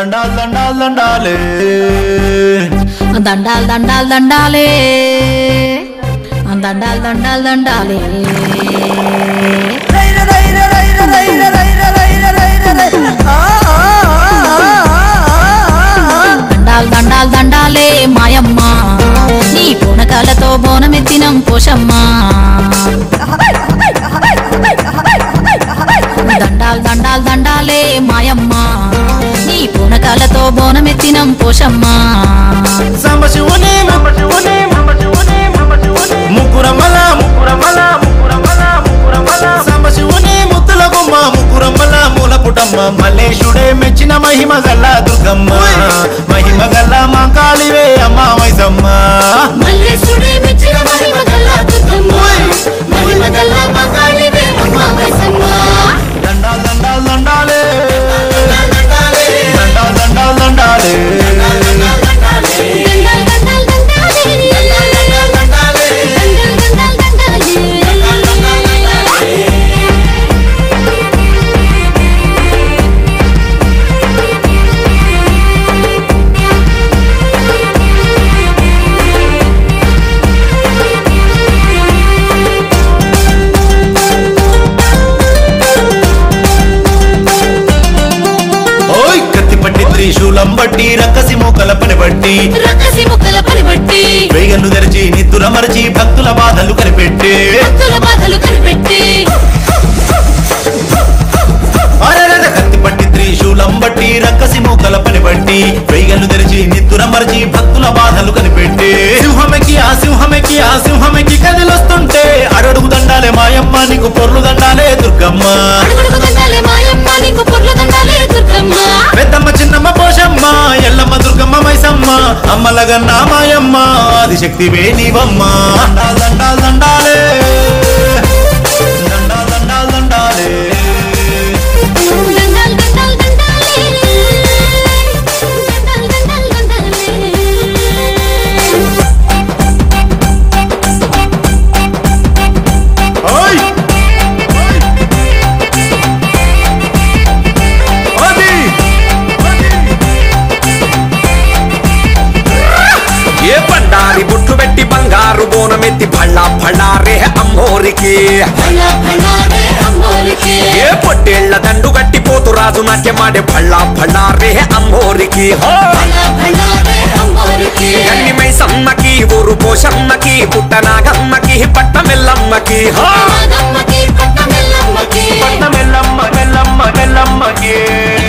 దండాలు దండాలు దండాలే దండాలు దండాలు దండాలే దండాలు దండాలు దండాలే దండాలు దండాలు దండాలే మాయమ్మ నీ పూనకాలతో బోనమెత్తినం పోషమ్మ దండాలు దండాలు దండాలే మాయమ్మ నీ పూనకాలతో బోనమెత్తినం పోషమ్మ సంబశివుని ముకురమల ముకురమల ముకురమల ముకురమల సంబశివుని ముద్దుల గుమ్మ ముకురమల మూల పుటమ్మ మల్లేశుడే మెచ్చిన మహిమ గల్ల దుర్గమ్మ మహిమ గల్ల మా కాళివే అమ్మ మైసమ్మ మల్లేశుడే మెచ్చిన మహిమ గల్ల దుర్గమ్మ మహిమ గల్ల మగాళివే అమ్మ మైసమ్మ దండాలు దండాలు దండాలే దండాలు దండాలు దండాలే దండాలు దండాలు దండాలే దండాలు దండాలు దండాలే ఓయ్ కత్తి పట్టి త్రిశూలం బట్టి రక్కసి మూకల పని బట్టి రక్కసి ముక్కల పనిబట్టి వేగన్ను తెరిచి నిద్దుల మరచి భక్తుల బాధలు కనిపెట్టి భక్తుల బాధలు కనిపెట్టి అరెరెరె కత్తి పట్టి త్రిశూలం బట్టి రక్కసి మూకల పని బట్టి వేగన్ను తెరిచి నిద్దుల మరచి భక్తుల బాధలు కనిపెట్టి సింహమెక్కి ఆ సింహమెక్కి ఆ సింహమెక్కి కదిలొస్తుంటే అడడుగు దండాలే మాయమ్మ నీకు పొర్లు దండాలే దుర్గమ్మ అడుగుడుగు దండాలే మాయమ్మ నీకు పొర్లు దండాలే దుర్గమ్మ పెద్దమ్మ చిన్నమ్మ పోషమ్మ ఎల్లమ్మ దుర్గమ్మ మైసమ్మ అమ్మలగన్న మాయమ్మ ఆదిశక్తివే నీవమ్మ దండాలు దండాలు దండాలే దండాలు దండాలు దండాలే దండాలు దండాలు దండాలే దండాలు దండాలు దండాలే ఓయ్ అది ఏ బండారి బుట్టు పెట్టి బంగారు బోనమెత్తి భళ్ళా భళ్ళారే అమ్మోరికి భళా భళారే అమ్మోరికి ఏ పొట్టేళ్ల దండు గట్టి పోతు రాజు నాట్యమాడే భళ్ళా భళ్ళారే అమ్మోరికి హో! భళా భళారే అమ్మోరికి కన్నిమై సమ్మకి ఊరు పోషమ్మకి పుట్టనాగమ్మకి పట్టమెల్లమ్మకి హో! నాగమ్మకి పట్టమెల్లమ్మకి మెల్లమ్మ మెల్లమ్మ మెల్లమ్మకి